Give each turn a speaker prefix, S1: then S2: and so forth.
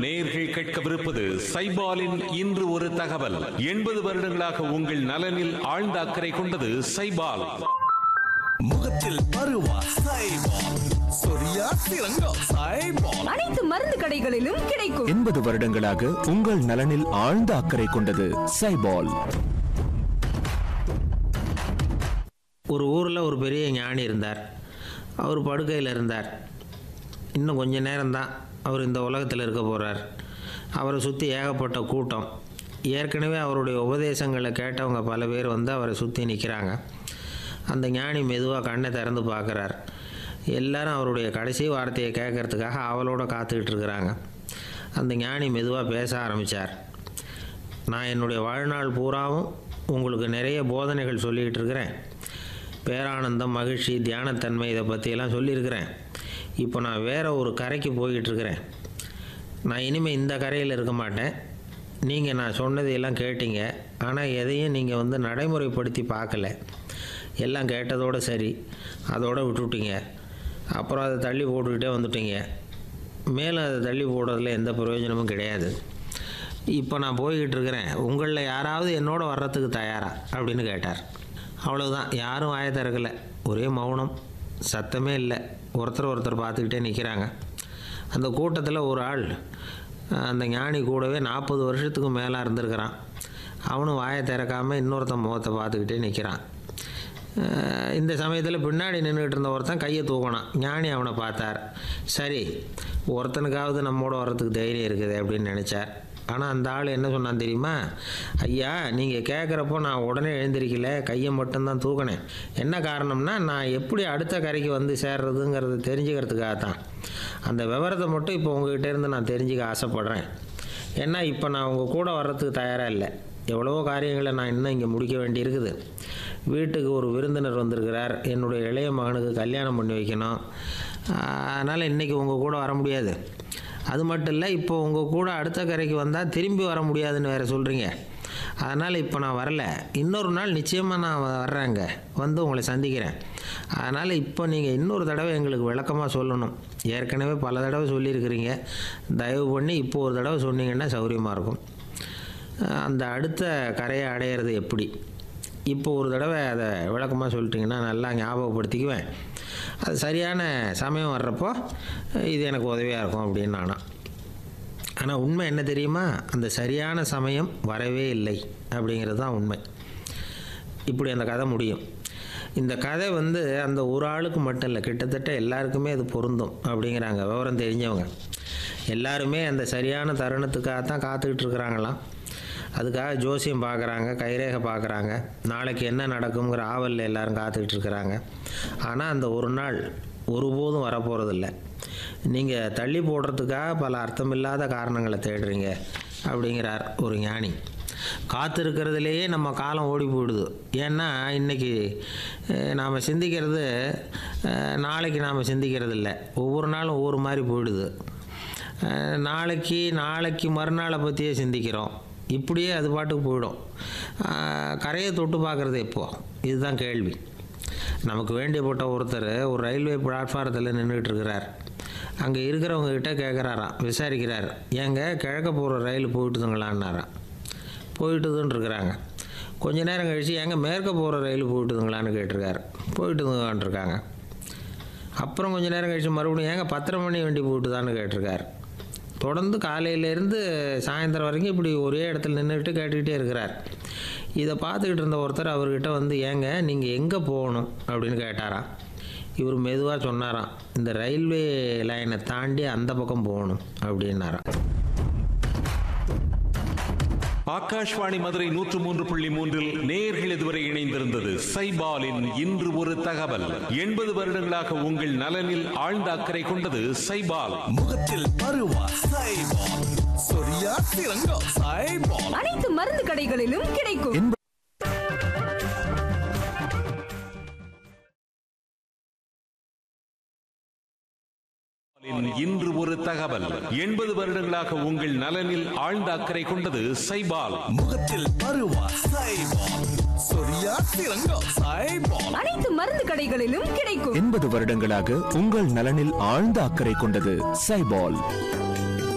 S1: நேர்கள் கேட்கவிருப்பது சைபாலின் இன்று ஒரு தகவல் எண்பது வருடங்களாக உங்கள் நலனில் ஆழ்ந்த அக்கறை கொண்டது சைபால்
S2: முகத்தில் பருவா சைபால் சொரியா சிறங்கம் சைபால்
S3: அனைத்து மருந்து கடைகளிலும் கிடைக்கும்
S4: எண்பது வருடங்களாக உங்கள் நலனில் ஆழ்ந்த அக்கறை கொண்டது சைபால்
S5: ஒரு ஊரில் ஒரு பெரிய ஞானி இருந்தார் அவர் படுக்கையில் இருந்தார் இன்னும் கொஞ்ச நேரம்தான் அவர் இந்த உலகத்தில் இருக்க போகிறார் அவரை சுற்றி ஏகப்பட்ட கூட்டம் ஏற்கனவே அவருடைய உபதேசங்களை கேட்டவங்க பல பேர் வந்து அவரை சுற்றி நிற்கிறாங்க அந்த ஞானி மெதுவாக கண்ணை திறந்து பார்க்குறார் எல்லாரும் அவருடைய கடைசி வார்த்தையை கேட்கறதுக்காக அவளோட காத்துக்கிட்டு இருக்கிறாங்க அந்த ஞானி மெதுவாக பேச ஆரம்பித்தார் நான் என்னுடைய வாழ்நாள் பூராவும் உங்களுக்கு நிறைய போதனைகள் சொல்லிக்கிட்டு இருக்கிறேன் பேரானந்தம் மகிழ்ச்சி தியானத்தன்மை இதை பற்றியெல்லாம் சொல்லியிருக்கிறேன் இப்போ நான் வேற ஒரு கரைக்கு போய்கிட்டு இருக்கிறேன் நான் இனிமேல் இந்த கரையில் இருக்க மாட்டேன் நீங்கள் நான் சொன்னதையெல்லாம் கேட்டீங்க ஆனால் எதையும் நீங்கள் வந்து நடைமுறைப்படுத்தி பார்க்கல எல்லாம் கேட்டதோட சரி அதோட விட்டுவிட்டீங்க அப்புறம் அதை தள்ளி போட்டுக்கிட்டே வந்துட்டீங்க மேலும் அதை தள்ளி போடுறதுல எந்த பிரயோஜனமும் கிடையாது இப்போ நான் போய்கிட்டு இருக்கிறேன் உங்களில் யாராவது என்னோட வர்றதுக்கு தயாரா அப்படின்னு கேட்டார் அவ்வளவுதான் யாரும் வாயை திறக்கல ஒரே மௌனம் சத்தமே இல்லை ஒருத்தர் ஒருத்தர் பார்த்துக்கிட்டே நிற்கிறாங்க அந்த கூட்டத்தில் ஒரு ஆள் அந்த ஞானி கூடவே நாற்பது வருஷத்துக்கு மேலே இருந்திருக்கிறான் அவனும் வாயை திறக்காமல் இன்னொருத்தன் முகத்தை பார்த்துக்கிட்டே நிற்கிறான் அஹ் இந்த சமயத்தில் பின்னாடி நின்றுட்டு இருந்த ஒருத்தன் கையை தூக்கினான் ஞானி அவனை பார்த்தார் சரி ஒருத்தனுக்காவது நம்மோட வர்றதுக்கு தைரியம் இருக்குது அப்படின்னு நினச்சார் ஆனால் அந்த ஆள் என்ன சொன்னான் தெரியுமா ஐயா நீங்கள் கேட்குறப்போ நான் உடனே எழுந்திருக்கல கையை மட்டும்தான் தூக்கினேன் என்ன காரணம்னா நான் எப்படி அடுத்த கரைக்கு வந்து சேர்றதுங்கிறத தெரிஞ்சுக்கிறதுக்காக தான் அந்த விவரத்தை மட்டும் இப்போ உங்ககிட்ட இருந்து நான் தெரிஞ்சுக்க ஆசைப்பட்றேன் ஏன்னா இப்போ நான் உங்கள் கூட வர்றதுக்கு தயாராக இல்லை எவ்வளவோ காரியங்களை நான் இன்னும் இங்கே முடிக்க வேண்டியிருக்குது வீட்டுக்கு ஒரு விருந்தினர் வந்திருக்கிறார் என்னுடைய இளைய மகனுக்கு கல்யாணம் பண்ணி வைக்கணும் அதனால் இன்றைக்கி உங்கள் கூட வர முடியாது அது மட்டும் இல்லை இப்போ உங்கள் கூட அடுத்த கரைக்கு வந்தால் திரும்பி வர முடியாதுன்னு வேறு சொல்கிறீங்க அதனால் இப்போ நான் வரல இன்னொரு நாள் நிச்சயமாக நான் வர்றேங்க வந்து உங்களை சந்திக்கிறேன் அதனால் இப்போ நீங்கள் இன்னொரு தடவை எங்களுக்கு விளக்கமாக சொல்லணும் ஏற்கனவே பல தடவை சொல்லியிருக்கிறீங்க தயவு பண்ணி இப்போ ஒரு தடவை சொன்னீங்கன்னா சௌகரியமாக இருக்கும் அந்த அடுத்த கரையை அடையிறது எப்படி இப்போ ஒரு தடவை அதை விளக்கமாக சொல்லிட்டிங்கன்னா நல்லா ஞாபகப்படுத்திக்குவேன் அது சரியான சமயம் வர்றப்போ இது எனக்கு உதவியாக இருக்கும் அப்படின்னு நானா ஆனால் உண்மை என்ன தெரியுமா அந்த சரியான சமயம் வரவே இல்லை அப்படிங்கிறது தான் உண்மை இப்படி அந்த கதை முடியும் இந்த கதை வந்து அந்த ஒரு ஆளுக்கு மட்டும் இல்லை கிட்டத்தட்ட எல்லாருக்குமே அது பொருந்தும் அப்படிங்கிறாங்க விவரம் தெரிஞ்சவங்க எல்லாருமே அந்த சரியான தருணத்துக்காக தான் காத்துக்கிட்டு இருக்கிறாங்களாம் அதுக்காக ஜோசியம் பார்க்குறாங்க கைரேகை பார்க்குறாங்க நாளைக்கு என்ன நடக்குங்கிற ஆவலில் எல்லாரும் காத்துக்கிட்டு இருக்கிறாங்க ஆனால் அந்த ஒரு நாள் ஒருபோதும் வரப்போகிறதில்ல நீங்கள் தள்ளி போடுறதுக்காக பல அர்த்தமில்லாத காரணங்களை தேடுறீங்க அப்படிங்கிறார் ஒரு ஞானி காத்திருக்கிறதுலேயே நம்ம காலம் ஓடி போயிடுது ஏன்னா இன்றைக்கி நாம் சிந்திக்கிறது அஹ், நாளைக்கு நாம் சிந்திக்கிறது இல்லை ஒவ்வொரு நாளும் ஒவ்வொரு மாதிரி போயிடுது அஹ், நாளைக்கு நாளைக்கு மறுநாளை பற்றியே சிந்திக்கிறோம் இப்படியே அது பாட்டுக்கு போயிடும் அஹ், கரையை தொட்டு பார்க்குறது எப்போ இதுதான் கேள்வி நமக்கு வேண்டியப்பட்ட ஒருத்தர் ஒரு ரயில்வே பிளாட்ஃபாரத்தில் நின்றுட்டு இருக்கிறார் அங்கே இருக்கிறவங்க கிட்ட கேட்குறாராம் விசாரிக்கிறார் ஏங்க கிழக்க போகிற ரயில் போயிட்டுதுங்களான்னாராம் போயிட்டுதுன்னு இருக்கிறாங்க கொஞ்ச நேரம் கழித்து ஏங்க மேற்க போகிற ரயில் போயிட்டுதுங்களான்னு கேட்டிருக்காரு போயிட்டுதுங்களான்னு இருக்காங்க அப்புறம் கொஞ்ச நேரம் கழித்து மறுபடியும் ஏங்க பத்தரை மணி வண்டி போயிட்டுதான்னு கேட்டிருக்காரு தொடர்ந்து காலையிலேருந்து சாயந்தரம் வரைக்கும் இப்படி ஒரே இடத்துல நின்றுட்டு கேட்டுக்கிட்டே இருக்கிறார் இதை பார்த்துக்கிட்டு இருந்த ஒருத்தர் அவர்கிட்ட வந்து ஏங்க நீங்கள் எங்கே போகணும் அப்படின்னு கேட்டாராம் இவர் மெதுவாக சொன்னாராம் இந்த ரயில்வே லைனை தாண்டி அந்த பக்கம் போகணும் அப்படின்னாராம்
S1: ஆகாஷ்வாணி மதுரை நூற்று மூன்று புள்ளி மூன்றில் நேர்கள் இதுவரை இணைந்திருந்தது சைபாலின் இன்று ஒரு தகவல் எண்பது வருடங்களாக உங்கள் நலனில் ஆழ்ந்த அக்கறை கொண்டது சைபால்
S2: முகத்தில் பருவா சைபால் சொரியா சிறங்கம் சைபால்
S3: அனைத்து மருந்து கடைகளிலும் கிடைக்கும்
S4: எண்பது
S1: இன்று ஒரு தகவல் எண்பது வருடங்களாக உங்கள் நலனில் ஆழ்ந்த அக்கறை கொண்டது சைபால்
S2: முகத்தில் பருவா சைபால் சொரியா சிறங்கம் சைபால்
S3: அனைத்து மருந்து கடைகளிலும் கிடைக்கும்
S4: எண்பது வருடங்களாக உங்கள் நலனில் ஆழ்ந்த அக்கறை கொண்டது சைபால்